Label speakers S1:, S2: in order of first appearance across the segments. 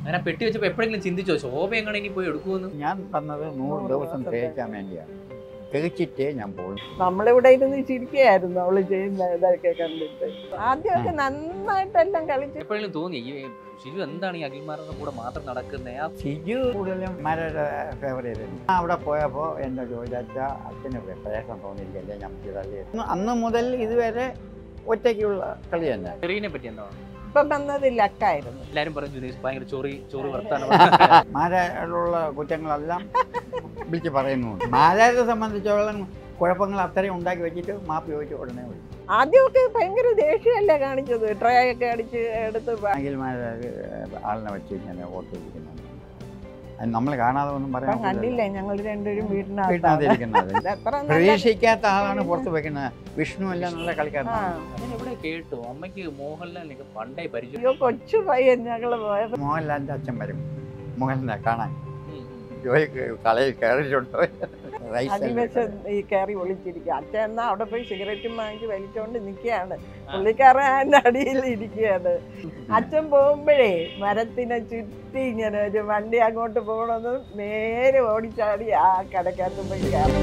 S1: അങ്ങനെ പെട്ടി വെച്ചപ്പോ എപ്പോഴെങ്കിലും ചിന്തിച്ചോ ശോഭ എങ്ങനെ ഇനി പോയി എടുക്കുമെന്ന്
S2: ഞാൻ വന്നത് നൂറ് ദിവസം തേക്കാൻ വേണ്ടിയാണ് തികച്ചിട്ടേ ഞാൻ പോകും
S3: നമ്മളിവിടെ ഇരുന്ന് ചിരിക്കുകയായിരുന്നു അവള് ചെയ്യുന്ന ഇതൊക്കെ കണ്ടിട്ട് ആദ്യമൊക്കെ നന്നായിട്ടെല്ലാം കളിച്ച്
S1: എപ്പോഴെങ്കിലും തോന്നി ഈ ഷിജു എന്താണ് ഈ അഖിൽമാരുടെ കൂടെ മാത്രം നടക്കുന്നത് ആ
S2: സിജു കൂടുതലും മരയുടെ ഫേവറേറ്റ് ഞാൻ അവിടെ പോയപ്പോൾ എൻ്റെ ചോദിച്ച അച്ഛന് പ്രയാസം തോന്നിയിരിക്കല്ലേ ഞാൻ തള്ളി അന്ന് മുതൽ ഇതുവരെ ഒറ്റയ്ക്കുള്ള കളി തന്നെ
S1: ചെറിയനെ പറ്റി എന്താണ്
S3: ഇപ്പൊ വന്നത് ലക്കായിരുന്നു
S1: എല്ലാരും പറയും ജുനീസ് ഭയങ്കര ചൊറി ചൊറി വർത്താനം
S2: മാരയിലുള്ള കുറ്റങ്ങളെല്ലാം വിളിച്ച് പറയുന്നുണ്ട് മാരാരെ സംബന്ധിച്ചോളം കുഴപ്പങ്ങൾ അത്രയും ഉണ്ടാക്കി വെച്ചിട്ട് മാപ്പ് ചോദിച്ച് ഉടനെ വിളിച്ചു
S3: ആദ്യമൊക്കെ ഭയങ്കര ദേഷ്യമല്ലേ കാണിച്ചത് ട്രേ ഒക്കെ അടിച്ച് എടുത്ത് പ-
S2: അഖിൽമാരെ ആളിനെ വെച്ച് ഇങ്ങനെ വോട്ട് ചോദിക്കുന്നുണ്ട് അത് നമ്മൾ കാണാതെ ഒന്നും
S3: ഇപ്പം
S2: പറയാൻ
S3: കണ്ടില്ലേ ഞങ്ങൾ രണ്ടുപേരും വീട്ടിനകത്താണ്
S2: വീട്ടിനകത്തിരിക്കുന്നത്
S3: ഇത് എത്ര നല്ല
S2: പ്രതീക്ഷിക്കാത്ത ആളാണ് പുറത്ത് വെക്കുന്നത് വിഷ്ണു എല്ലാം നല്ല
S3: ആ
S2: കളിക്കാരനാണ്
S1: ഞാൻ എവിടെ കേട്ടു അമ്മയ്ക്ക് മോഹൻലാലിനൊക്കെ പണ്ടേ പരിചയം
S3: അയ്യോ കൊച്ചു പയ്യൻ ഞങ്ങള് പോയത്
S2: മോഹൻലാലിന്റെ അച്ഛൻ വരും മോഹൻലാലിനെ കാണാൻ
S1: ഉം, ഉം.
S2: ജോയി കളയിൽ കയറിയിട്ടുണ്ട് റൈസ്
S3: അധിവശം ഈ കയറി ഒളിച്ചിരിക്കുക അച്ഛൻ എന്നാ അവിടെ പോയി സിഗരറ്റും വാങ്ങിച്ച് വലിച്ചോണ്ട് നിൽക്കുകയാണ് പുള്ളിക്കാരൻ അതിന്റെ അടിയിൽ ഇരിക്കുകയാണ് അച്ഛൻ പോകുമ്പോഴേ മരത്തിനെ ചുറ്റി ഇങ്ങനെ ഒരു വണ്ടി അങ്ങോട്ട് പോകണമെന്ന് നേരെ ഓടിച്ചാടി ആ കടക്കകത്ത് പോയി കയറി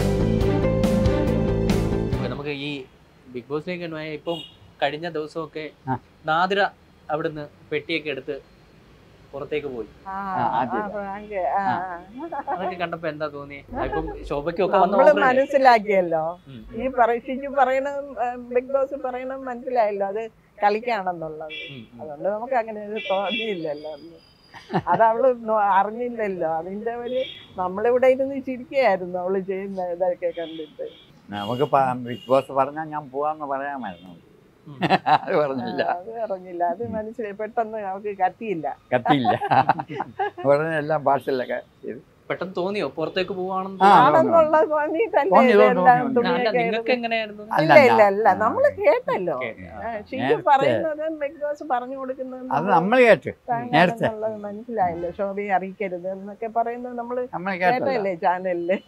S1: അപ്പൊ നമുക്ക് ഈ ബിഗ് ബോസിലേക്ക് പോയ ഇപ്പം കഴിഞ്ഞ ദിവസമൊക്കെ
S2: ആ.
S1: നാദിര അവിടുന്ന് പെട്ടിയൊക്കെ എടുത്ത് പുറത്തേക്ക് പോയി
S3: ആ,
S2: ആ, ആദ്യം.
S3: ആ, റാങ്ക്, ആ, ആ.
S1: അതൊക്കെ കണ്ടപ്പോ എന്താ തോന്നി ഇപ്പം ശോഭയ്ക്കും ഒക്കെ വന്ന
S3: നമ്മള്
S1: offer അല്ലേ?
S3: മനസ്സിലാക്കിയല്ലോ
S1: ഉം.
S3: ഈ പറയിച്ചു പറയണ ബിഗ് ബോസ് പറയണ മനസ്സിലായല്ലോ അത് കളിക്കാണെന്നുള്ളത്
S1: ഉം, ഉം.
S3: അതുകൊണ്ട് നമുക്ക് അങ്ങനെ ഒരു തോന്നിയില്ലല്ലോ അന്ന്. അത് അവള് നോ- അറിഞ്ഞില്ലല്ലോ അതിന്റെ ഒരു നമ്മളിവിടെ ഇരുന്ന് ചിരിക്കുകയായിരുന്നു അവള് ചെയ്യുന്ന ഇതൊക്കെ കണ്ടിട്ട്
S2: നമുക്ക് ബിഗ് ബോസ് പറഞ്ഞാൽ ഞാൻ പോവാന്ന് പറയാമായിരുന്നു
S1: ഉം.
S2: അത് പറഞ്ഞില്ല
S3: ആ, അത് അറിഞ്ഞില്ല അത് മനസ്സിലായി പെട്ടെന്ന് അവൾക്ക് കത്തിയില്ല
S2: കത്തിയില്ല ഉടനെ എല്ലാം ഭാഷയിലൊക്കെ ചെയ്തു
S1: പെട്ടെന്ന് തോന്നിയോ പുറത്തേക്ക് പോവാണെന്ന്
S2: ആ,
S1: തോന്നിയോ?
S3: ആണെന്നുള്ള തോന്നി തന്നെ
S2: തോന്നി, തോന്നി,
S3: ഇതെല്ലാം
S2: തോന്നി.
S1: അല്ല
S3: തുണിയൊക്കെ
S1: നിങ്ങൾക്ക് എങ്ങനെയായിരുന്നു
S2: അല്ല,
S3: ഇല്ല ഇല്ല
S2: അല്ല.
S3: അല്ല നമ്മള് കേട്ടല്ലോ
S1: കേട്ടു. ആ.
S3: ആ, ഷിജു
S2: നേരത്തെ.
S3: പറയുന്നത് ബിഗ് ബോസ് പറഞ്ഞു കൊടുക്കുന്നത്
S2: അത്
S3: നമ്മള്
S2: നമ്മൾ കേട്ട് നേരത്തെ.
S3: താങ്കളെന്നുള്ളത് മനസ്സിലായല്ലോ ശോഭയെ അറിയിക്കരുത് എന്നൊക്കെ പറയുന്നത് നമ്മള്
S2: നമ്മൾ കേട്ടല്ലോ
S3: കേട്ടല്ലേ ചാനലില്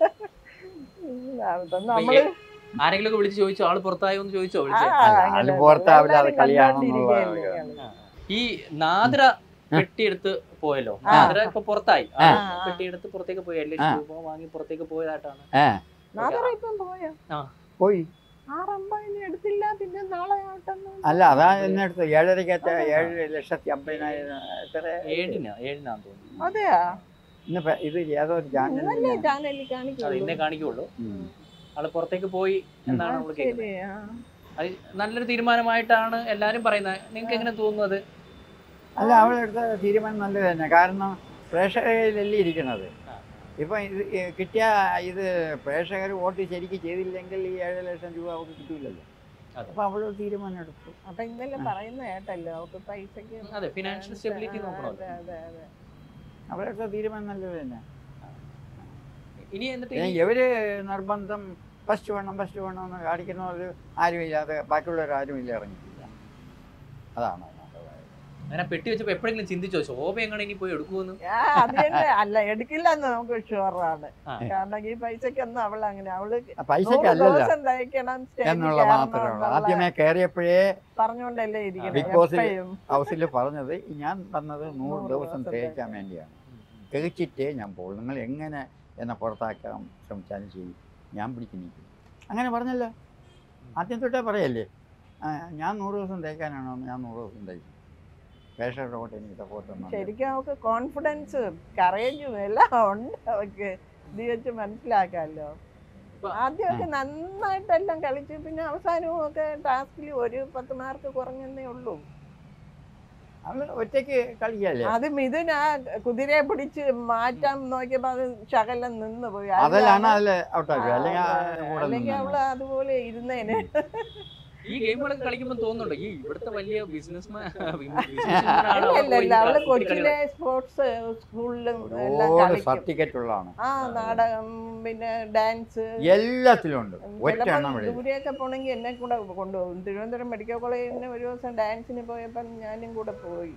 S3: അതൊന്നും
S1: അപ്പൊ
S3: നമ്മള്
S1: ആരെങ്കിലും ഒക്കെ വിളിച്ച് ചോദിച്ചോ ആള് പുറത്തായോ എന്ന് ചോദിച്ചോ
S3: ആ,
S1: വിളിച്ചേ
S2: അല്ല,
S3: അങ്ങനെ
S2: അത് പുറത്താവില്ല, അത്
S3: എല്ലാവരും
S2: കളിയാണെന്നുള്ള
S3: കണ്ടോണ്ടിരിക്കുകയല്ലേ.
S1: ഈ നാദ്ര പെട്ടിയെടുത്ത് പോയല്ലോ
S3: ആ.
S1: നാദ്ര ഇപ്പൊ പുറത്തായി
S2: ആ.
S1: പെട്ടിയെടുത്ത് പുറത്തേക്ക് പോയി അല്ലേ
S2: ആ.
S1: രൂപ വാങ്ങി പുറത്തേക്ക് പോയതായിട്ടാണ്
S2: ഏ
S3: നാദറ ഇപ്പം പോയോ
S2: പോയി
S3: ആറമ്പതിന് എടുത്തില്ല പിന്നെ നാളെ ആട്ടെന്ന്
S2: അല്ല അതാ എന്നെ അടുത്ത് ഏഴരക്കകത്ത് ഏഴ് ലക്ഷത്തി അമ്പതിനായിരം എത്ര
S1: ഏഴിനാ ഏഴിനാന്ന് തോന്നുന്നു
S3: അതെയാ
S2: ഇന്ന് പ- ഇത് ഏതോ ഒരു
S3: ഇന്നല്ലേ
S2: ചാനലിൽ
S3: ചാനലിൽ
S1: അത് ഇന്നേ
S3: കാണിക്കുള്ളൂ
S1: കാണിക്കുള്ളൂ ആള് പുറത്തേക്ക് പോയി എന്നാണ് നമ്മൾ കേൾക്കുന്നത്
S3: ശരി ആ.
S1: അത് നല്ലൊരു തീരുമാനമായിട്ടാണ് എല്ലാരും പറയുന്നത് നിങ്ങൾക്ക് എങ്ങനെ തോന്നുന്നത്
S2: അല്ല അവളെടുത്ത തീരുമാനം നല്ലത് തന്നെ കാരണം പ്രേക്ഷകരിലല്ലേ ഇരിക്കണത്
S1: ആ.
S2: ഇപ്പം ഇത് ഈ കിട്ടിയ ഇത് പ്രേക്ഷകർ വോട്ട് ശരിക്ക് ചെയ്തില്ലെങ്കിൽ ഈ ഏഴ് ലക്ഷം രൂപ അവർക്ക് കിട്ടൂലല്ലോ
S1: അതെ.
S2: അപ്പൊ അവള് തീരുമാനം എടുത്തു
S3: അപ്പൊ ഇന്നലെ പറയുന്ന കേട്ടല്ലോ അവക്ക് പൈസക്ക്
S1: അതെ ഫിനാൻഷ്യൽ സ്റ്റെബിലിറ്റി
S3: ആ,
S1: നോക്കണമല്ലോ
S3: അതെ അതെ അതെ
S2: അവരെടുത്ത തീരുമാനം നല്ലത് തന്നെ
S1: ഇനി എന്നിട്ട്
S2: പിന്നെ
S1: ഈ-
S2: ഇവര് നിർബന്ധം ഫസ്റ്റ് വേണം ഫസ്റ്റ് വേണം എന്ന് കാണിക്കുന്നവർ ആരുമില്ലാതെ ബാക്കിയുള്ളവർ ആരും ഇല്ല ഇറങ്ങിയിട്ടില്ല അതാണ്
S1: അങ്ങനെ പെട്ടി വെച്ചപ്പോ എപ്പോഴെങ്കിലും ചിന്തിച്ചോ ശോഭ എങ്ങനെ ഇനി പോയി എടുക്കുമെന്ന്
S3: ആ, അത് തന്നെ അല്ല എടുക്കില്ലെന്ന് നമുക്ക് ഷുവറാണ്
S1: ആ.
S3: കാരണം ഈ പൈസക്കൊന്നും അവൾ അങ്ങനെ അവള്
S2: ആ പൈസക്ക്
S3: നൂറ്
S2: അല്ലല്ല
S3: ദിവസം തയ്ക്കണം സ്റ്റേജിൽ
S2: എന്നുള്ള
S3: കയറണം
S2: മാത്രമേ ഉള്ളൂ
S3: എന്നുള്ള
S2: ആദ്യമേ കയറിയപ്പോഴേ
S3: പറഞ്ഞുകൊണ്ടല്ലേ ഇരിക്കണം
S2: ബിഗ് ബോസിൽ
S3: എപ്പോഴും.
S2: ഹൗസിൽ പറഞ്ഞത് ഞാൻ വന്നത് നൂറ്
S3: നൂറ്
S2: ദിവസം
S3: ദിവസം
S2: തേക്കാൻ വേണ്ടിയാണ് തികച്ചിട്ടേ ഞാൻ പോകും നിങ്ങൾ എങ്ങനെ എന്നെ പുറത്താക്കാൻ ശ്രമിച്ചാലും ശരി ഞാൻ പിടിച്ച് നിൽക്കും അങ്ങനെ പറഞ്ഞല്ലോ ആദ്യം തൊട്ടേ പറയല്ലേ ആ, ഞാൻ നൂറ് ദിവസം തേക്കാനാണോ ഞാൻ നൂറ് ദിവസം തയ്ക്കും പ്രേക്ഷകരുടെ വോട്ട് എനിക്ക് സപ്പോർട്ട്
S3: ശരിക്കും അവൾക്ക് കോൺഫിഡൻസ് കറേജും എല്ലാം ഉണ്ട് അവൾക്ക് ഇത് വെച്ച് മനസ്സിലാക്കാമല്ലോ
S1: ഇപ്പൊ-
S3: ആദ്യമൊക്കെ നന്നായിട്ടെല്ലാം കളിച്ച് പിന്നെ അവസാനവും ഒക്കെ ടാസ്കിൽ ഒരു പത്ത് മാർക്ക് കുറഞ്ഞെന്നേ ഉള്ളൂ
S2: അവള് ഒറ്റയ്ക്ക് കളിക്കല്ലേ
S3: അത് മിഥുൻ ആ കുതിരയെ പിടിച്ച് മാറ്റാൻ നോക്കിയപ്പോ അത് ശകലം നിന്ന് പോയി
S2: അതിലാണ്
S3: അതിലാണ്
S2: അതിൽ ഔട്ടാക്കുക
S3: ആ,
S2: അല്ലെങ്കിൽ ആ
S3: അതെ.
S2: കൂടെ
S3: അല്ലെങ്കിൽ
S2: നിന്നേനെ.
S3: അവള് അതുപോലെ ഇരുന്നേന്
S1: ഈ ഗെയിമുകളൊക്കെ കളിക്കുമ്പോൾ തോന്നുന്നുണ്ടോ ഈ ഇവിടുത്തെ വലിയ ബിസിനസ്
S3: അല്ല ഇല്ല ഇല്ല അവള് കൊച്ചിലെ സ്പോർട്സ് സ്കൂളിലും എല്ലാം
S2: ഒരുപാട്
S3: കളിക്കും
S2: സർട്ടിഫിക്കറ്റ് ഉള്ളതാണ്
S3: ആ നാടകം പിന്നെ ഡാൻസ്
S2: എല്ലാത്തിലും ഉണ്ട് ഒറ്റ എണ്ണം
S3: ചിലപ്പോൾ
S2: വിളിക്കും
S3: ദൂരെയൊക്കെ പോണെങ്കിൽ എന്നെ കൂടെ കൊണ്ടുപോകും തിരുവനന്തപുരം മെഡിക്കൽ കോളേജിന് ഒരു ദിവസം ഡാൻസിന് പോയപ്പം ഞാനും കൂടെ പോയി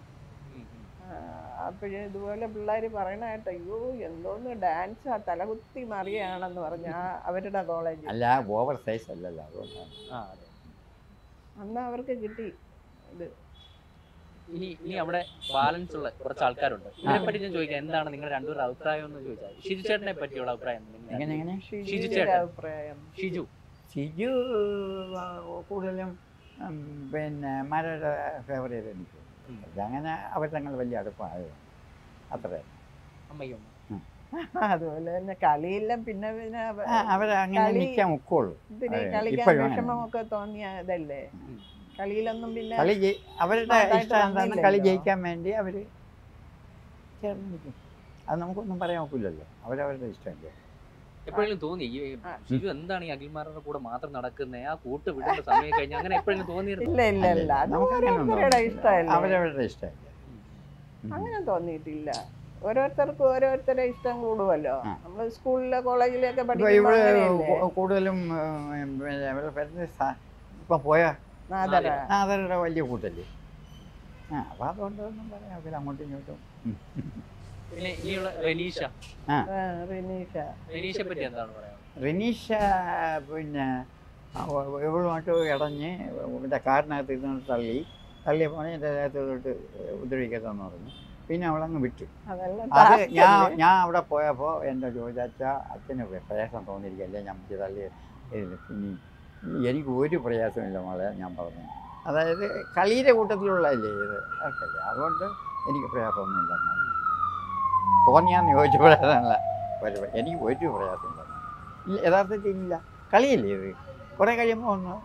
S3: അപ്പോഴേ ഇതുപോലെ പിള്ളേർ പറയണ കേട്ടോ അയ്യോ എന്തോന്ന് ഡാൻസ് ആ തലകുത്തി മറിയാണെന്ന് പറഞ്ഞ ആ അവരുടെ കോളേജിൽ
S2: അല്ല ഓവർ സൈസ് അല്ലല്ലോ അതുകൊണ്ടാണ്
S3: അന്ന് അവർക്ക് കിട്ടി ഇത്
S1: ഇനി ഇനി അവിടെ ബാലൻസ് ഉള്ള കുറച്ച് ആൾക്കാരുണ്ട് ഇതിനെ പറ്റി ഞാൻ ചോദിക്കാം എന്താണ് നിങ്ങളുടെ രണ്ടുപേരുടെ അഭിപ്രായം എന്ന് ചോദിച്ചാൽ ഷിജു ചേട്ടനെ പറ്റിയുള്ള അഭിപ്രായം നിങ്ങൾ-
S2: എങ്ങനെ എങ്ങനെ
S1: ഷിജു
S3: ഷിജുവിന്റെ
S1: ചേട്ടൻ.
S3: അഭിപ്രായം
S1: ഷിജു
S2: സിജു ആ, കൂടുതലും ഉം, പിന്നെ മാരുടെ ഫേവർ ചെയ്ത് എനിക്ക്
S1: ഉം.
S2: അങ്ങനെ അവർ തങ്ങൾ വലിയ അടുപ്പമായത് അത്ര
S1: അമ്മയ്ക്കും
S3: അതുപോലെ തന്നെ കളിയെല്ലാം പിന്നെ പിന്നെ അവ-
S2: അവരെ അങ്ങനെ
S3: കളി-
S2: നിൽക്കാൻ ഒക്കുള്ളൂ
S3: പിന്നെ
S2: അതെ,
S3: കളിക്കാൻ
S2: ഇപ്പോഴും അങ്ങനെ.
S3: വിഷമമൊക്കെ തോന്നിയ ഇതല്ലേ
S1: ഉം.
S3: കളിയിലൊന്നും പിന്നെ
S2: കളി ജയി- അവരുടെ
S3: നന്നായിട്ട്
S2: ഇഷ്ടം എന്താണ് കളി
S3: വന്നില്ലല്ലോ.
S2: ജയിക്കാൻ വേണ്ടി അവർ ചേർന്ന് നിൽക്കും അത് നമുക്കൊന്നും പറയാൻ ഒക്കില്ലല്ലോ അവരവരുടെ ഇഷ്ടമല്ലേ
S1: എപ്പോഴെങ്കിലും തോന്നി ഈ
S3: ആ.
S1: ഷിജു എന്താണ് ഈ അഖിൽമാരുടെ കൂടെ മാത്രം നടക്കുന്നത് ആ കൂട്ട് വിടേണ്ട സമയം കഴിഞ്ഞ് അങ്ങനെ എപ്പോഴെങ്കിലും തോന്നിയിരുന്നു
S3: ഇല്ല ഇല്ല ഇല്ല അത്
S2: നമുക്ക് അങ്ങനെ
S3: ഓരോരുത്തരുടെ ഇഷ്ടമല്ലേ
S2: അവരവരുടെ ഇഷ്ടമല്ലേ ഉം.
S3: അങ്ങനെ തോന്നിയിട്ടില്ല ഓരോരുത്തർക്കും ഓരോരുത്തരുടെ ഇഷ്ടം കൂടുമല്ലോ
S2: ആ.
S3: നമ്മള് സ്കൂളിലെ കോളേജിലൊക്കെ
S2: ഇപ്പൊ
S3: പഠിക്കുമ്പോൾ
S2: ഇവിടെ
S3: അങ്ങനെയല്ലേ?
S2: കൂ- കൂടുതലും ഉം, പിന്നെ അവരുടെ പേരൻസ് സ- ഇപ്പം പോയ
S3: നാദര
S2: അവരുടെ വലിയ കൂട്ടല്ലേ ആ അപ്പം അതുകൊണ്ടൊന്നും പറയാം അവര് അങ്ങോട്ടും ഇങ്ങോട്ടും ഉം.
S1: പിന്നെ ഇനിയുള്ള റെനീഷ
S3: ആ, റിനീഷ
S1: റെനീഷയെ പറ്റി എന്താണ് പറയാനുള്ളത്
S2: റിനീഷ പിന്നെ അവ- ഇവളുമായിട്ട് ഇടഞ്ഞ് ഇവിടെ കാടിനകത്ത് ഇരുന്ന് തള്ളി തള്ളിയപ്പോൾ എൻ്റെ ദേഹത്തോട്ട് ഉപദ്രവിക്കരുതെന്ന് പറഞ്ഞു പിന്നെ അവളങ്ങ് വിട്ടു
S3: അതെല്ലാം
S2: അത്
S3: task
S2: ഞാൻ
S3: അല്ലേ?
S2: ഞാൻ അവിടെ പോയപ്പോൾ എൻ്റെ ജോജാച്ച അച്ഛന് പ്രയാസം തോന്നിയിരിക്കല്ലേ ഞാൻ പിടിച്ച് തള്ളി ഇത് ഇനി എനിക്ക് ഒരു പ്രയാസമില്ല മോളെ ഞാൻ പറഞ്ഞു അതായത് കളിയുടെ കൂട്ടത്തിലുള്ളതല്ലേ ഇത് അതൊക്കെ അതുകൊണ്ട് എനിക്ക് പ്രയാസമൊന്നുമില്ല തോന്നിയാന്ന് ചോദിച്ചപ്പോഴല്ല ഒരു എനിക്ക് ഒരു പ്രയാസമില്ല ഇല്ല യഥാർത്ഥത്തിൽ ഇല്ല കളിയല്ലേ ഇത് കുറേ കഴിയുമ്പോൾ ഒന്ന്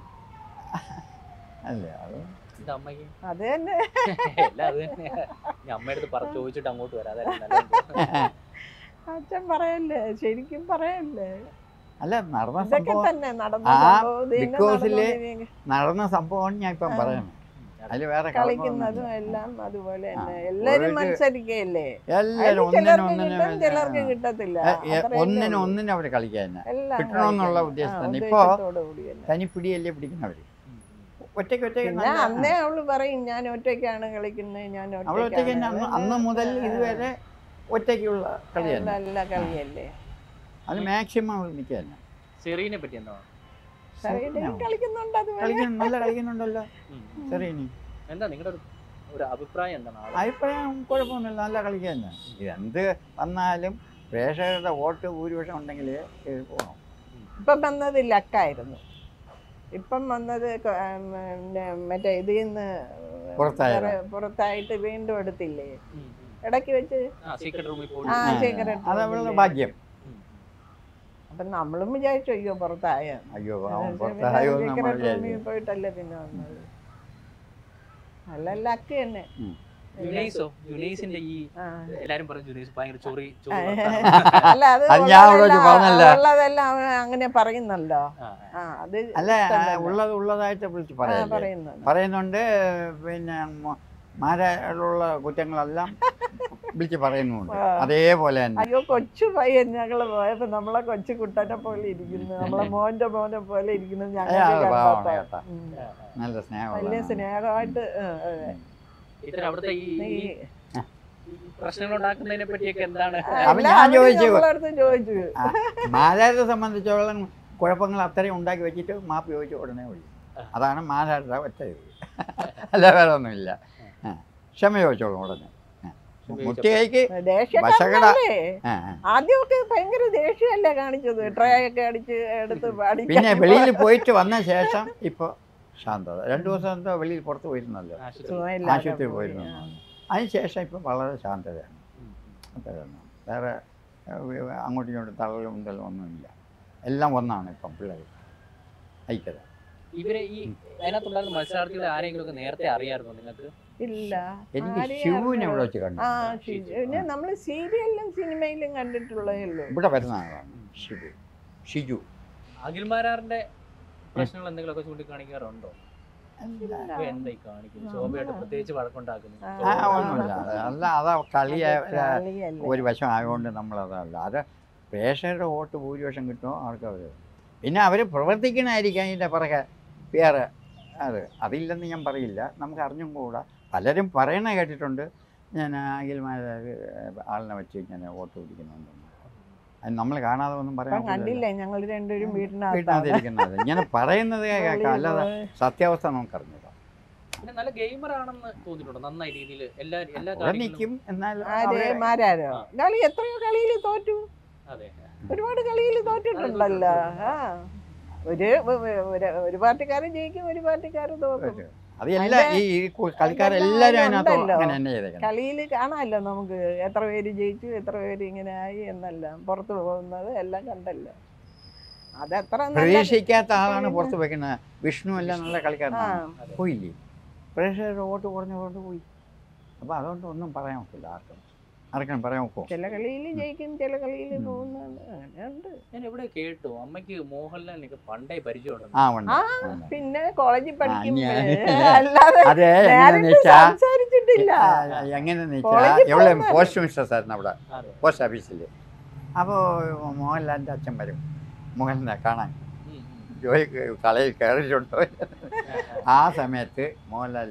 S2: അല്ലേ അത്
S1: ഇത് അമ്മയ്ക്ക്
S3: അത് തന്നെ
S1: എല്ലാം അത് തന്നെ ഞാൻ അമ്മയുടെ അടുത്ത് പറഞ്ഞു ചോദിച്ചിട്ട് അങ്ങോട്ട് വരാം അതായത് നല്ലത്
S3: അച്ഛൻ പറയല്ലേ ശരിക്കും പറയല്ലേ
S2: അല്ല നടന്ന
S3: ഇതൊക്കെ
S2: സംഭവം
S3: തന്നെ നടന്ന
S2: ആ
S3: സംഭവം ഇത് തന്നെ
S2: Big Boss-ലെ
S3: നടന്നുകൊണ്ടിരിക്കുക.
S2: നടന്ന സംഭവമാണ് ഞാൻ ഇപ്പം
S3: ആ.
S2: പറയുന്നത് അതിൽ വേറെ
S3: കളിക്കുന്നതും
S2: കളർന്നൊന്നുമില്ല.
S3: എല്ലാം അതുപോലെ
S2: ആ.
S3: തന്നെ എല്ലാരും
S2: ഒരു-
S3: മത്സരിക്കല്ലേ
S2: എല്ലാവരും
S3: അതിൽ ചിലർക്ക്
S2: ഒന്നിനും
S3: കിട്ടും ചിലർക്ക്
S2: ഒന്നിനും
S3: കിട്ടത്തില്ല
S2: ഏ, ഏ,
S3: അത്രയല്ലേ
S2: ഒന്നിനും
S3: ഉള്ളൂ.
S2: ഒന്നിനും അവർ കളിക്കാൻ തന്നെ
S3: എല്ലാം
S2: കിട്ടണമെന്നുള്ള
S3: കളിക്കണം.
S2: ഉദ്ദേശം
S3: ആ,
S2: തന്നെ. ഇപ്പോ
S3: ഉദ്ദേശത്തോടു കൂടി തന്നെ.
S2: തനിപ്പിടിയല്ലേ പിടിക്കുന്നവർ ഒറ്റയ്ക്ക് ഒറ്റയ്ക്ക്
S3: പിന്നെ
S2: നല്ല-
S3: അന്നേ അവള് പറയും ഞാൻ ഒറ്റയ്ക്കാണ് കളിക്കുന്നത് ഞാൻ
S2: അവൾ ഒറ്റയ്ക്ക് തന്നെ അന്ന് അന്ന് മുതൽ
S3: ആ.
S2: ഇതുവരെ ഒറ്റയ്ക്കുള്ള കളി തന്നെ
S3: നല്ല കളിയല്ലേ
S2: അത് മാക്സിമം അവൾ നിൽക്കുക തന്നെ
S1: സെറീനെ പറ്റി എന്താണ്
S3: സൈഡിൽ കളിക്കുന്നുണ്ട് അതുപോലെ
S2: കളിക്കുന്നു നല്ല കളിക്കുന്നുണ്ടല്ലോ
S1: ഉം.
S2: ചെറിയനി
S1: എന്താ നിങ്ങളുടെ ഒരു ഒരു അഭിപ്രായം എന്താണ് ആള്?
S2: അഭിപ്രായം കുഴപ്പമൊന്നുമില്ല നല്ല കളിക്കുക തന്നെ എന്ത് വന്നാലും പ്രേക്ഷകരുടെ വോട്ട് ഭൂരിപക്ഷം ഉണ്ടെങ്കിൽ പോകണം
S3: ഇപ്പം വന്നത് ലക്കായിരുന്നു ഇപ്പം വന്നത് ക- ഉം, പിന്നെ മറ്റേ ഇതിൽ നിന്ന്
S2: പുറത്തായത്.
S3: വേറെ പുറത്തായിട്ട് വീണ്ടും എടുത്തില്ലേ
S1: ഉം, ഉം.
S3: ഇടയ്ക്ക് വെച്ച്
S1: ആ സീക്രട്ട് റൂമിൽ പോയി
S3: ആ
S2: ആ,
S3: secret
S2: അത് അവളുടെ
S3: room-ല്ലേ?
S2: ഭാഗ്യം
S3: അപ്പൊ നമ്മളും വിചാരിച്ചു അയ്യോ പുറത്തായ
S2: അയ്യോ അവൻ
S3: പിന്നെ
S2: പുറത്തായോ എന്ന് നമ്മൾ
S3: secret room-ൽ
S2: വിചാരിച്ചു
S3: പോയിട്ടല്ലേ പിന്നെ വന്നത് നല്ല ലക്ക് തന്നെ
S1: ജുനൈസോ ജുനൈസിന്റെ ഈ
S3: ആ.
S1: എല്ലാരും പറയും ജുനൈസ് ഭയങ്കര ചൊറി ചൊറി
S3: അല്ല അത്
S2: അത് ഞാൻ അവിടെ വെച്ച്
S3: ഉള്ളതെല്ലാം-
S2: പറഞ്ഞല്ലോ.
S3: ഉള്ളതെല്ലാം അവൻ അങ്ങനെ പറയുന്നല്ലോ
S1: ആ,
S3: ആ അത്
S2: അല്ല
S3: ഇഷ്ടം തന്നെ.
S2: ഉള്ളത് ഉള്ളതായിട്ട് വിളിച്ച്
S3: ആ,
S2: പറയല്ലേ
S3: പറയുന്നുണ്ട്
S2: പറയുന്നുണ്ട് പിന്നെ മ- മാരാലുള്ള കുറ്റങ്ങളെല്ലാം വിളിച്ച് പറയുന്നുമുണ്ട്
S3: ആ.
S2: അതേപോലെ തന്നെ
S3: അയ്യോ കൊച്ചു പയ്യൻ ഞങ്ങള് പോയപ്പോ നമ്മളെ കൊച്ചു കുട്ടനെ പോലെ ഇരിക്കുന്നു നമ്മളെ മോന്റെ മോനെ പോലെ ഇരിക്കുന്നു
S2: അയ്യ,
S3: ഞങ്ങൾക്ക്
S2: അത് പാവമാണ്
S3: കണ്ടപ്പോ.
S2: കേട്ടോ.
S3: ഉം.
S1: ആ, ആ.
S2: നല്ല
S3: വലിയ
S2: സ്നേഹമുള്ള
S3: സ്നേഹമായിട്ട് ആ, അതെ.
S1: ഇത്തരം അവിടുത്തെ ഈ
S3: നീ-
S1: ഈ പ്രശ്നങ്ങൾ ഉണ്ടാക്കുന്നതിനെ പറ്റിയൊക്കെ എന്താണ്
S2: അപ്പൊ
S3: എല്ലാ
S2: ഞാൻ
S3: അവരും
S2: ചോദിച്ചു.
S3: നമ്മളടുത്ത് ചോദിച്ചു
S2: മാരാരെ സംബന്ധിച്ചോളം കുഴപ്പങ്ങൾ അത്രയും ഉണ്ടാക്കി വെച്ചിട്ട് മാപ്പ് ചോദിച്ചു ഉടനെ ഒഴി അതാണ് മാരാരുടെ ഒറ്റ ഇത് അല്ല വേറെ ഒന്നുമില്ല ആ. ക്ഷമ ചോദിച്ചോളും ഉടനെ ആ. മുത്തികൈക്ക്
S3: ദേഷ്യക്കാരനല്ലേ
S2: ആ, ആ.
S3: ആദ്യമൊക്കെ ഭയങ്കര ദേഷ്യമല്ലേ കാണിച്ചത് ട്രേ ഒക്കെ അടിച്ച് എടുത്ത് അടിക്കാൻ
S2: പിന്നെ വെളിയിൽ പോയിട്ട് വന്ന ശേഷം ഇപ്പോൾ ശാന്തത രണ്ടു ദിവസം എന്തോ വെളിയിൽ പുറത്ത് പോയിരുന്നല്ലോ
S1: ആശുപത്രി
S3: സുഖമില്ലാതെ
S2: ആശുപത്രിയിൽ
S3: പോയി.
S2: പോയിരുന്നു
S3: ആ.
S2: അതിന് ശേഷം ഇപ്പം വളരെ ശാന്തതയാണ്
S1: ഉം.
S2: അത്ര തന്നെ വേറെ ഏഹ്, അങ്ങോട്ടും ഇങ്ങോട്ടും തള്ളലും ഉണ്ടലും ഒന്നുമില്ല എല്ലാം ഒന്നാണ് ഇപ്പം പിള്ളേർ ഐക്യത
S1: ഇവരെ ഈ അതിനകത്തുണ്ടായിരുന്ന മത്സരാർത്ഥികളെ ആരെങ്കിലും ഒക്കെ നേരത്തെ അറിയാമായിരുന്നു നിങ്ങൾക്ക്
S3: ഇല്ല
S2: എനിക്ക്
S3: ആരെയും
S2: ശിവുവിനെ
S3: അറിഞ്ഞൂടാ.
S2: ഇവിടെ വെച്ച് കണ്ടു
S3: ആ ഷിജു പിന്നെ നമ്മള് സീരിയലിലും സിനിമയിലും കണ്ടിട്ടുള്ളേ ഉള്ളൂ
S2: ഇവിടെ വരുന്ന ആളാണ് ഷിബു ഷിജു
S1: അഖിൽമാരാറിന്റെ പ്രശ്നങ്ങൾ എന്തെങ്കിലുമൊക്കെ ചൂണ്ടിക്കാണിക്കാറുണ്ടോ
S2: അല്ല
S1: ഇപ്പൊ എന്തായി കാണിക്കുന്നു ശോഭയായിട്ട് പ്രത്യേകിച്ച് വഴക്കുണ്ടാക്കുന്നു
S3: ആ,
S2: ആ, ഒന്നുമില്ല അത് അല്ല അതാ കളിയെ
S3: കളിയല്ലേ.
S2: ഒരു വശം ആയതുകൊണ്ട് നമ്മളതല്ല അത് പ്രേക്ഷകരുടെ വോട്ട് ഭൂരിപക്ഷം കിട്ടുമോ അവർക്ക് അവർ പിന്നെ അവർ പ്രവർത്തിക്കണമായിരിക്കും അതിൻ്റെ പുറകെ വേറെ അത് അതില്ലെന്ന് ഞാൻ പറയില്ല നമുക്ക് അറിഞ്ഞും കൂടാ പലരും പറയണ കേട്ടിട്ടുണ്ട് ഞാൻ അഖിൽമാർ ആളിനെ വെച്ച് ഇങ്ങനെ വോട്ട് പിടിക്കുന്നുണ്ടെന്ന് അത് നമ്മൾ കാണാതെ ഒന്നും
S3: ഇപ്പം
S2: പറയാൻ
S3: കണ്ടില്ലേ ഞങ്ങൾ രണ്ടുപേരും വീട്ടിനകത്താണ്
S2: വീട്ടിനകത്തിരിക്കുന്നത് ഇങ്ങനെ പറയുന്നത് കേൾക്കാം അല്ലാതെ സത്യാവസ്ഥ നമുക്കറിഞ്ഞില്ല
S1: പിന്നെ നല്ല ഗെയിമർ ആണെന്ന് തോന്നിയിട്ടുണ്ട് നന്നായി രീതിയിൽ എല്ലാ എല്ലാ
S2: അവിടെ
S1: കാര്യങ്ങളിലും
S2: നിൽക്കും എന്നാൽ
S3: ആര്
S2: അവരെ-
S3: മാരാരോ
S1: ആ.
S3: കളി എത്രയോ കളിയിൽ തോറ്റു
S1: അതെ
S3: ഒരുപാട് കളിയിൽ തോറ്റിട്ടുണ്ടല്ലോ ആ ഒരു ഒരു- ഒരു പാർട്ടിക്കാരൻ ജയിക്കും ഒരു പാർട്ടിക്കാരൻ തോക്കും
S2: അത് എല്ലാ ഈ ഈ കു- കളിക്കാരെല്ലാരും അതിനകത്ത്
S3: ഉണ്ടല്ലോ.
S2: അങ്ങനെ തന്നെ ചെയ്തേക്കണം
S3: കളിയിൽ കാണാമല്ലോ നമുക്ക് എത്ര പേര് ജയിച്ചു എത്ര പേര് ഇങ്ങനെ ആയി എന്നെല്ലാം പുറത്തു പോകുന്നത് എല്ലാം കണ്ടല്ലോ അതെത്ര നല്ല
S2: പ്രതീക്ഷിക്കാത്ത ആളാണ്
S3: പിന്നെ-
S2: പുറത്ത് വെക്കുന്നത് വിഷ്ണു എല്ലാം നല്ല
S3: ആ
S2: കളിക്കാരനാണ് പോയില്ലേ പ്രേക്ഷകരുടെ വോട്ട് കുറഞ്ഞ കൊണ്ട് പോയി അപ്പോൾ അതുകൊണ്ട് ഒന്നും പറയാൻ ഒക്കില്ല ആർക്കും ആർക്കും പറയാൻ ഒക്കുമോ
S3: ചില കളിയിൽ ജയിക്കും ചില കളിയിൽ
S2: ഉം.
S3: പോകുന്നുണ്ട് അങ്ങനെയുണ്ട്
S1: ഞാൻ എവിടെ കേട്ടു അമ്മയ്ക്ക് മോഹൻലാലിനൊക്കെ പണ്ടേ പരിചയമുണ്ട്
S2: ആ ഉണ്ട്
S3: ആ
S2: ഉണ്ട്.
S3: പിന്നെ കോളേജിൽ പഠിക്കുമ്പോഴേ
S2: ഞാൻ-
S3: അല്ലാതെ
S2: അതെ എങ്ങനെയാന്ന്
S3: നേരിട്ട്
S2: വെച്ചാ
S3: സംസാരിച്ചിട്ടില്ല
S2: എങ്ങനെയാന്ന് വെച്ചാ
S3: കോളേജിൽ
S2: എവിടെ
S3: പോകുന്ന-
S2: പോസ്റ്റ് മിസ്റ്റേഴ്സ് ആയിരുന്നു അവിടെ
S1: അതെ
S2: പോസ്റ്റ് ഓഫീസിൽ അപ്പോൾ മോഹൻലാലിൻ്റെ അച്ഛൻ വരും മോഹൻലാലിനെ കാണാൻ
S1: ഉം, ഉം.
S2: ജോലി കളയിൽ കയറിയിട്ടുണ്ടോ ആ സമയത്ത് മോഹൻലാൽ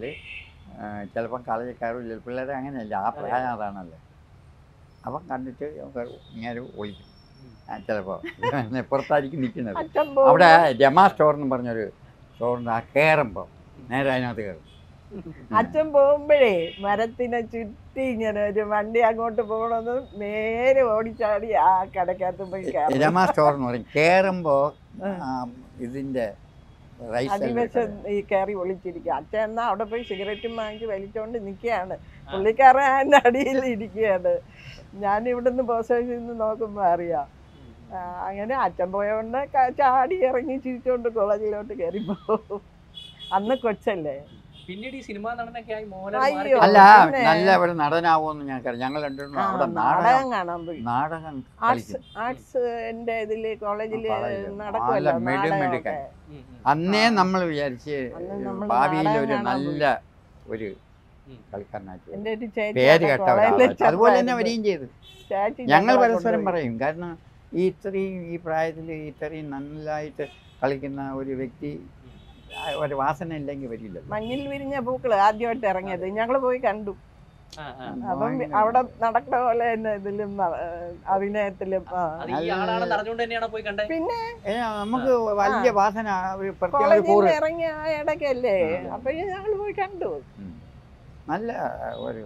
S2: ചിലപ്പം കളയിൽ കയറില്ല പിള്ളേരെ അങ്ങനെയല്ല ആ പ്രായം അതാണല്ലോ അപ്പം കണ്ടിട്ട് ഇങ്ങനെ ഒളിക്കും ചിലപ്പോൾ പുറത്തായിരിക്കും നിൽക്കുന്നത്
S3: അച്ഛൻ
S2: അവിടെ
S3: പോകുമ്പോ
S2: രമാ സ്റ്റോർ എന്ന് പറഞ്ഞൊരു സ്റ്റോറിൻ്റെ ആ കയറുമ്പോൾ നേരെ അതിനകത്ത് കയറും
S3: അച്ഛൻ പോകുമ്പോഴേ മരത്തിനെ ചുറ്റി ഇങ്ങനെ ഒരു വണ്ടി അങ്ങോട്ട് പോകണമെന്ന് നേരെ ഓടിച്ചാടി ആ കടക്കകത്ത് പോയി കയറും.
S2: രമാ സ്റ്റോർ എന്ന് പറയും കയറുമ്പോൾ
S3: ഉം.
S2: ഇതിൻ്റെ റൈറ്റ്
S3: അടിവശം
S2: സൈഡിൽ
S3: ഈ കയറി ഒളിച്ചിരിക്കുക അച്ഛൻ എന്നാ അവിടെ പോയി സിഗരറ്റും വാങ്ങിച്ച് വലിച്ചോണ്ട് നിൽക്കുകയാണ് പുള്ളിക്കാരൻ അതിൻ്റെ അടിയിൽ ഇരിക്കുകയാണ് ഞാൻ ഇവിടുന്ന് പോസ്റ്റ് ഓഫീസിൽ നിന്ന് നോക്കുമ്പോൾ അറിയാം ആ, അങ്ങനെ അച്ഛൻ പോയതുകൊണ്ട് ക- ചാടി ഇറങ്ങി ചിരിച്ചോണ്ട് കോളേജിലോട്ട് കയറി പോകും അന്ന് കൊച്ചല്ലേ
S1: പിന്നീട് ഈ സിനിമാ നടനൊക്കെ ആയി മോഹൻലാൽ
S3: അയ്യോ.
S1: മാറി
S2: അല്ല
S3: പിന്നെ-
S2: നല്ല ഒരു നടനാവുമെന്ന് ഞങ്ങൾക്കറിയാം ഞങ്ങൾ രണ്ടുപേരും
S3: ആ,
S2: അവിടെ നാടകം
S3: നാടകം കാണാൻ പോയി
S2: നാടകം
S3: ആർട്സ്
S2: കളിക്കും
S3: ആർട്സ് എന്റെ ഇതില് കോളേജില്
S2: ആ, പറയില്ല.
S3: നടക്കുമല്ലോ
S2: നല്ല മിടുമിടുക്കൻ.
S3: നാടകമൊക്കെ
S1: ഉം, ഉം.
S2: അന്നേ
S3: ആ.
S2: നമ്മൾ വിചാരിച്ച്
S3: അന്ന് നമ്മള്
S2: ഭാവിയിൽ
S3: നാടകം
S2: ഒരു
S3: കാണാൻ
S2: നല്ല ഒരു
S1: ഉം.
S2: കളിക്കാരനാക്കി
S3: എന്റെ ഒരു ചേച്ചി
S2: പേര്
S3: അവിടെ
S2: കേട്ട
S3: കോളേജില്
S2: ഒരാളായിട്ട് അതുപോലെ തന്നെ
S3: ചെറുതായിരുന്നു.
S2: വരികയും ചെയ്തു
S3: ചേച്ചി
S2: ഞങ്ങൾ
S3: ഞങ്ങളെ
S2: പരസ്പരം
S3: കൊണ്ടുപോയി.
S2: പറയും കാരണം ഈ ഇത്രയും ഈ പ്രായത്തിൽ ഇത്രയും നല്ലതായിട്ട് കളിക്കുന്ന ഒരു വ്യക്തി ആ, ഒരു വാസന ഇല്ലെങ്കിൽ വരില്ല
S3: മഞ്ഞിൽ വിരിഞ്ഞ പൂക്കള് ആദ്യമായിട്ട് ഇറങ്ങിയത് ഞങ്ങള് പോയി കണ്ടു
S1: ആ, ആ.
S3: അപ്പം അവിടെ നടക്കുന്ന പോലെ തന്നെ ഇതിലും ന- അഭിനയത്തിലും ആ.
S1: അത് ഈ ആളാണെന്ന് അറിഞ്ഞുകൊണ്ട് തന്നെയാണ് പോയി കണ്ടത്
S3: പിന്നെ
S2: ഏ, നമുക്ക് വലിയ വാസന ഒരു പ്രത്യേക ഒരു
S3: കോളേജിൽ
S2: കൂറ്
S3: നിന്ന് ഇറങ്ങിയ ആ ഇടയ്ക്കല്ലേ
S2: ആ.
S3: അപ്പൊ ഞങ്ങൾ പോയി കണ്ടു
S2: ഉം. നല്ല ഒരു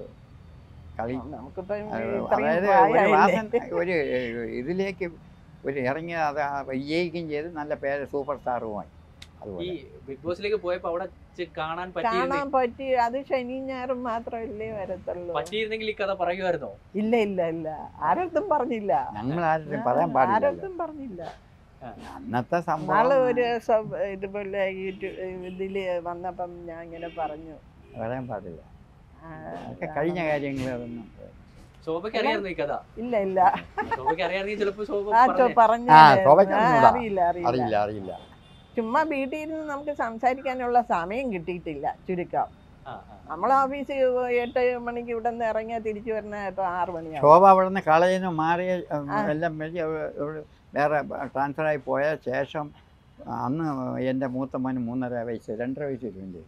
S2: കളി
S3: നമുക്കിപ്പം
S2: അത്
S3: ഇത്രയും
S2: അതായത് ഒരു
S3: പ്രായമായില്ലേ?
S2: വാസന ഒരു ഇതിലേക്ക് ഒരു ഇറങ്ങി അത് ആ വിജയിക്കുകയും ചെയ്ത് നല്ല പേര് സൂപ്പർ സ്റ്റാറുമായി
S1: ഈ
S2: അതുപോലെ
S1: ബിഗ് ബോസിലേക്ക് പോയപ്പോ അവിടെ ചെ- കാണാൻ പറ്റിയിരുന്നെ
S3: കാണാൻ പറ്റി അത് ശനി ഞായറും മാത്രമല്ലേ വരത്തുള്ളൂ
S1: പറ്റിയിരുന്നെങ്കിൽ ഈ കഥ പറയുമായിരുന്നോ
S3: ഇല്ല ഇല്ല ഇല്ല ആരടുത്തും പറഞ്ഞില്ല
S2: ഞങ്ങൾ ആരും പറയാൻ പാടില്ല
S3: ആരടുത്തും പറഞ്ഞില്ല
S2: അന്നത്തെ
S3: നാളെ
S2: സംഭവം
S3: ഒരു സം- ഇതുപോലെ യൂട്യൂബ് ഇതില് വന്നപ്പം ഞാൻ ഇങ്ങനെ പറഞ്ഞു
S2: പറയാൻ പാടില്ല
S3: ആ,
S2: അതൊക്കെ കഴിഞ്ഞ കാര്യങ്ങൾ അതൊന്നും
S1: ശോഭയ്ക്ക് അറിയായിരുന്നു ഈ കഥ
S3: ഇല്ല ഇല്ല
S1: ശോഭയ്ക്ക് അറിയാമെങ്കിൽ ചിലപ്പോ ശോഭ
S3: ആ ചോ
S1: പറഞ്ഞേ.
S3: പറഞ്ഞു
S2: ആ, ശോഭയ്ക്ക് അറിഞ്ഞൂടാ.
S3: അറിയില്ല അറിയില്ല
S2: അറിയില്ല അറിയില്ല
S3: ചുമ്മാ വീട്ടിൽ ഇരുന്ന് നമുക്ക് സംസാരിക്കാനുള്ള സമയം കിട്ടിയിട്ടില്ല ചുരുക്കം
S1: ആ, ആ.
S3: നമ്മൾ ഓഫീസിൽ എട്ട് മണിക്ക് ഇവിടെ നിന്ന് ഇറങ്ങിയാൽ തിരിച്ചു വരുന്ന ഇപ്പൊ ആറ് മണിയാവും
S2: ശോഭ അവിടെ നിന്ന് കളയിൽ നിന്ന് മാറിയ ഉം,
S3: ആ.
S2: എല്ലാം വെച്ച് അവ- അവള് വേറെ ട്രാൻസ്ഫറായി പോയ ശേഷം അന്ന് എൻ്റെ മൂത്ത മോന് മൂന്നര വയസ്സ് രണ്ടര വയസ്സ് വരുമില്ലേ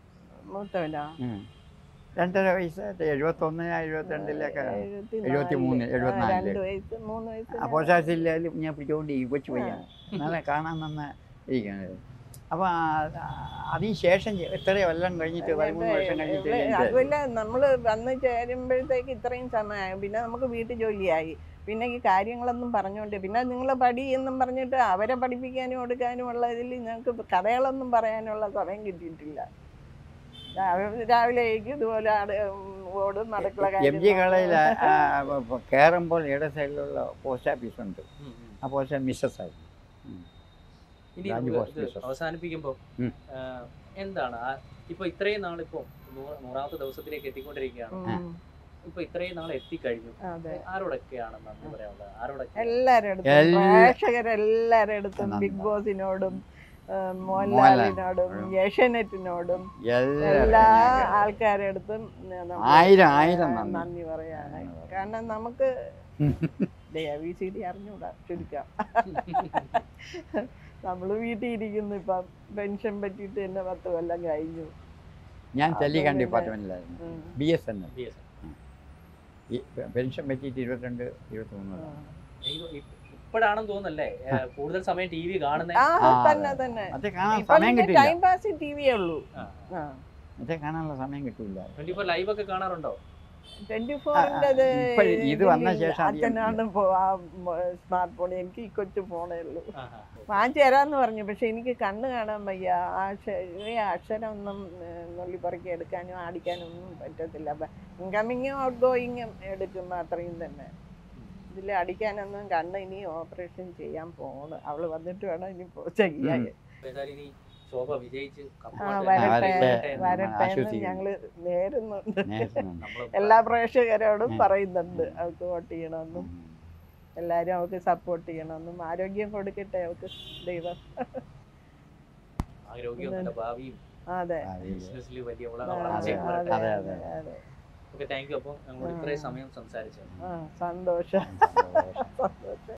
S3: മൂത്തവനോ
S2: ഉം. രണ്ടര വയസ്സ് എഴുപത്തൊന്ന് എഴുപത്തിരണ്ടിലൊക്കെ
S3: എഴുപത്തിനാലില്.
S2: എഴുപത്തി മൂന്ന്,
S3: ആ,
S2: എഴുപത്തിനാലില്.
S3: രണ്ട് വയസ്സ് മൂന്ന് വയസ്സ്
S2: അപ്പോൾ ശാസ്ത്രിയിലും ഞാൻ പിടിച്ചുകൊണ്ട് ഈ കൊച്ചു പയ്യാണ് നല്ല കാണാൻ നന്ന ഇരിക്കുന്നത് അപ്പോൾ അതിന് ശേഷം എത്രയോ കൊല്ലം കഴിഞ്ഞിട്ട് പതിമൂന്ന് വർഷം കഴിഞ്ഞിട്ട്
S3: ഇവിടെ
S2: എനിക്ക്
S3: അതുമല്ല നമ്മള് വന്ന് ചേരുമ്പോഴത്തേക്ക് ഇത്രയും സമയമായി പിന്നെ നമുക്ക് വീട്ടു ജോലിയായി പിന്നെ ഈ കാര്യങ്ങളൊന്നും പറഞ്ഞുകൊണ്ട് പിന്നെ നിങ്ങൾ പടി എന്നും പറഞ്ഞിട്ട് അവരെ പഠിപ്പിക്കാനും കൊടുക്കാനും ഉള്ള ഇതിൽ ഞങ്ങൾക്ക് കഥകളൊന്നും പറയാനുള്ള സമയം കിട്ടിയിട്ടില്ല രാവിലെ രാവിലേക്ക് ഇതുപോലെ ആട് ഓടും അടുക്കള
S2: എം ജി കളയിൽ കയറുമ്പോൾ ഇട സൈഡിലുള്ള പോസ്റ്റ് ഓഫീസ് ഉണ്ട്
S1: ഉം, ഉം.
S2: ആ പോസ്റ്റ് മിസ്സസ് ആയി
S1: ഇനി
S2: രാജ്
S1: നമുക്ക്
S2: ബോസ്
S1: ഇത്
S2: ബിസിനസ്.
S1: അവസാനിപ്പിക്കുമ്പോ
S2: ഉം.
S1: ആ, എന്താണ് ആ- ഇപ്പൊ ഇത്രയും നാളിപ്പോ നൂറ് നൂറാമത്തെ ദിവസത്തിലേക്ക് എത്തിക്കൊണ്ടിരിക്കുകയാണ്
S3: ഉം.
S1: ഇപ്പൊ ഇത്രയും നാൾ എത്തിക്കഴിഞ്ഞു
S3: അതെ
S1: ആരോടൊക്കെയാണ് നന്ദി പറയാനുള്ളത് ആരോടൊക്കെ
S3: എല്ലാവരുടെ അടുത്തും
S2: എല്ലാ-
S3: പ്രേക്ഷകരെല്ലാവരുടെ അടുത്തും
S2: നന്ദി.
S3: ബിഗ് ബോസിനോടും ആ,
S2: മോഹൻലാൽ.
S3: മോഹൻലാലിനോടും ഏഷ്യാനെറ്റിനോടും എല്ലാ
S2: എല്ലാവരും
S3: ആൾക്കാരുടെ അടുത്തും നമ്മള്
S2: ആയിരം ആയിരം നന്ദി.
S3: നന്ദി പറയാണ്
S2: നന്ദി പറയാം.
S3: കാരണം നമുക്ക് വി സി ഡി അറിഞ്ഞൂടാ ചുരുക്കാം നമ്മള് വീട്ടിൽ ഇരിക്കുന്നു ഇപ്പം പെൻഷൻ പറ്റിയിട്ട് തന്നെ പത്ത് കൊല്ലം കഴിഞ്ഞു
S2: ഞാൻ
S3: അത്
S2: ടെലികാൻ
S3: പിന്നെ-
S2: ഡിപ്പാർട്ട്മെന്റിലായിരുന്നു
S3: ഉം.
S2: B S N L
S1: B S
S2: ഈ പെൻഷൻ പറ്റിയിട്ട് ഇരുപത്തിരണ്ട് ഇരുപത്തിമൂന്ന്
S3: ആ.
S1: ഇപ്പോഴാണെന്ന് തോന്നുന്നല്ലേ ഏ, കൂടുതൽ സമയം ടി വി കാണുന്നേ
S3: ആ
S2: ആ,
S3: തന്നെ
S2: അതെ.
S3: തന്നെ
S2: അത് കാണാൻ
S3: ഇപ്പൊ
S2: സമയം കിട്ടില്ല
S3: ടൈം പാസ് ടി വിയേ ഉള്ളൂ
S1: ആ.
S3: ആ.
S2: മറ്റേ കാണാനുള്ള സമയം കിട്ടൂല
S1: ട്വന്റി ഫോർ ലൈവ് ഒക്കെ കാണാറുണ്ടോ
S3: ട്വന്റി ഫോറിൻ്റെത്
S2: ഇപ്പൊ ഇത് വന്ന ശേഷം അധികം
S3: അച്ഛനാണ് സ്മാർട്ട് ഫോൺ എനിക്ക് ഈ കൊച്ചു ഫോണേ ഉള്ളൂ
S1: ആഹാ.
S3: വാങ്ങിച്ചു തരാന്ന് പറഞ്ഞു പക്ഷെ എനിക്ക് കണ്ണ് കാണാൻ വയ്യ ആ ചെറിയ അക്ഷരമൊന്നും നുള്ളിപ്പറക്കി എടുക്കാനും ആടിക്കാനും ഒന്നും പറ്റത്തില്ല അപ്പൊ ഇൻകമ്മിങ്ങും ഔട്ട് ഗോയിങ്ങും എടുക്കും അത്രയും തന്നെ ഇതിൽ അടിക്കാനൊന്നും കണ്ണ് ഇനി ഓപ്പറേഷൻ ചെയ്യാൻ പോണ് അവള് വന്നിട്ട് വേണം ഇനി പോ- ചെയ്യാൻ
S2: ഉം.
S1: അപ്പൊ ഏതായാലും ഇനി ശോഭ വിജയിച്ച്
S3: ആ
S1: കപ്പുമായിട്ട്
S3: വരട്ടെ
S2: വരട്ടെ.
S3: വരട്ടെ എന്ന്
S2: ആശ്വസിക്കുന്നു.
S3: ഞങ്ങള് നേരുന്നുണ്ട്
S2: നേരുന്നുണ്ട്.
S1: നമ്മള്
S3: എല്ലാ പ്രേക്ഷകരോടും
S2: ഉം.
S3: പറയുന്നുണ്ട് അവൾക്ക് വോട്ട് ചെയ്യണമെന്നും
S2: ഉം.
S3: എല്ലാവരും അവൾക്ക് സപ്പോർട്ട് ചെയ്യണമെന്നും ആരോഗ്യം കൊടുക്കട്ടെ അവൾക്ക് ദൈവം
S1: ആരോഗ്യവും നല്ല ഭാവിയും
S3: അതെ
S2: അതെ.
S1: ബിസിനസ്സിൽ വലിയ ഉള്ള
S3: ആ,
S1: വളർച്ചയും
S3: അതെ,
S1: വരട്ടെ.
S2: അതെ,
S3: അതെ,
S2: അതെ.
S3: അതെ.
S1: ഓക്കെ താങ്ക് യു അപ്പോൾ ഞങ്ങൾ ഇത്രയും സമയം സംസാരിച്ചു
S3: ആ സന്തോഷം
S2: സന്തോഷം.
S3: സന്തോഷം